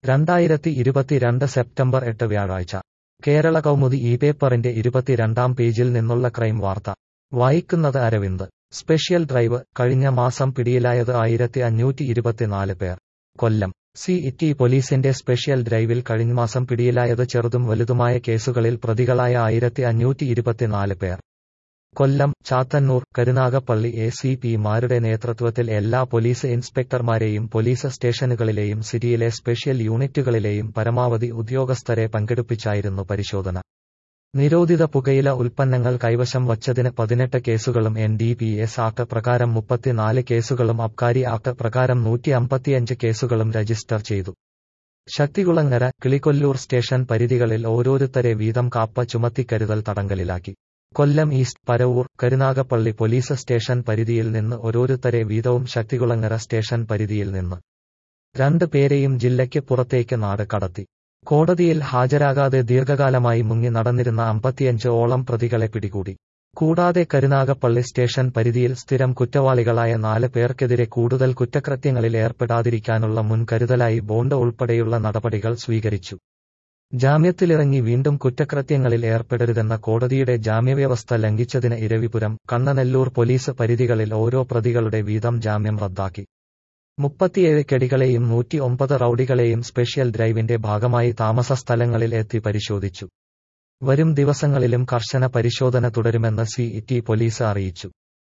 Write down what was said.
രണ്ടായിരത്തി ഇരുപത്തിരണ്ട് സെപ്റ്റംബർ എട്ട് വ്യാഴാഴ്ച കേരള കൗമുദി ഈ പേപ്പറിന്റെ ഇരുപത്തിരണ്ടാം പേജിൽ നിന്നുള്ള ക്രൈം വാർത്ത വായിക്കുന്നത് അരവിന്ദ് സ്പെഷ്യൽ ഡ്രൈവ് കഴിഞ്ഞ മാസം പിടിയിലായത് ആയിരത്തി അഞ്ഞൂറ്റി ഇരുപത്തിനാല് പേർ കൊല്ലം സി ഇറ്റി പോലീസിന്റെ സ്പെഷ്യൽ ഡ്രൈവിൽ കഴിഞ്ഞമാസം പിടിയിലായത് ചെറുതും വലുതുമായ കേസുകളിൽ പ്രതികളായ ആയിരത്തി അഞ്ഞൂറ്റി ഇരുപത്തിനാല് പേർ കൊല്ലം ചാത്തന്നൂർ കരുനാഗപ്പള്ളി എ സി പിമാരുടെ നേതൃത്വത്തിൽ എല്ലാ പോലീസ് ഇൻസ്പെക്ടർമാരെയും പോലീസ് സ്റ്റേഷനുകളിലെയും സിറ്റിയിലെ സ്പെഷ്യൽ യൂണിറ്റുകളിലെയും പരമാവധി ഉദ്യോഗസ്ഥരെ പങ്കെടുപ്പിച്ചായിരുന്നു പരിശോധന നിരോധിത പുകയില ഉൽപ്പന്നങ്ങൾ കൈവശം വച്ചതിന് പതിനെട്ട് കേസുകളും N D P S act പ്രകാരം മുപ്പത്തിനാല് കേസുകളും അബ്കാരി ആക്ട് പ്രകാരം നൂറ്റി അമ്പത്തിയഞ്ച് കേസുകളും രജിസ്റ്റർ ചെയ്തു ശക്തികുളങ്ങര കിളികൊല്ലൂർ സ്റ്റേഷൻ പരിധികളിൽ ഓരോരുത്തരെ വീതം കാപ്പ ചുമത്തി കരുതൽ തടങ്കലിലാക്കി Kollam east Paravur Karunagappally police station പരിധിയിൽ നിന്ന് ഓരോരുത്തരെ വീതവും ശക്തികുളങ്ങര സ്റ്റേഷൻ പരിധിയിൽ നിന്ന് രണ്ട് പേരെയും ജില്ലയ്ക്ക് പുറത്തേക്ക് നാട് കടത്തി കോടതിയിൽ ഹാജരാകാതെ ദീർഘകാലമായി മുങ്ങി നടന്നിരുന്ന അമ്പത്തിയഞ്ച് ഓളം പ്രതികളെ പിടികൂടി കൂടാതെ കരുനാഗപ്പള്ളി സ്റ്റേഷൻ പരിധിയിൽ സ്ഥിരം കുറ്റവാളികളായ നാല് പേർക്കെതിരെ കൂടുതൽ കുറ്റകൃത്യങ്ങളിൽ ഏർപ്പെടാതിരിക്കാനുള്ള മുൻകരുതലായി ബോണ്ട് ഉൾപ്പെടെയുള്ള നടപടികൾ സ്വീകരിച്ചു ജാമ്യത്തിലിറങ്ങി വീണ്ടും കുറ്റകൃത്യങ്ങളിൽ ഏർപ്പെടരുതെന്ന കോടതിയുടെ ജാമ്യവ്യവസ്ഥ ലംഘിച്ചതിന് ഇരവിപുരം കണ്ണനെല്ലൂർ പോലീസ് പരിധികളിൽ ഓരോ പ്രതികളുടെ വീതം ജാമ്യം റദ്ദാക്കി മുപ്പത്തിയേഴ് കെടികളെയും നൂറ്റി ഒമ്പത് റൌഡികളെയും സ്പെഷ്യൽ ഡ്രൈവിന്റെ ഭാഗമായി താമസ സ്ഥലങ്ങളിൽ എത്തി പരിശോധിച്ചു വരും ദിവസങ്ങളിലും കർശന പരിശോധന തുടരുമെന്ന് സി ഇറ്റി പോലീസ് അറിയിച്ചു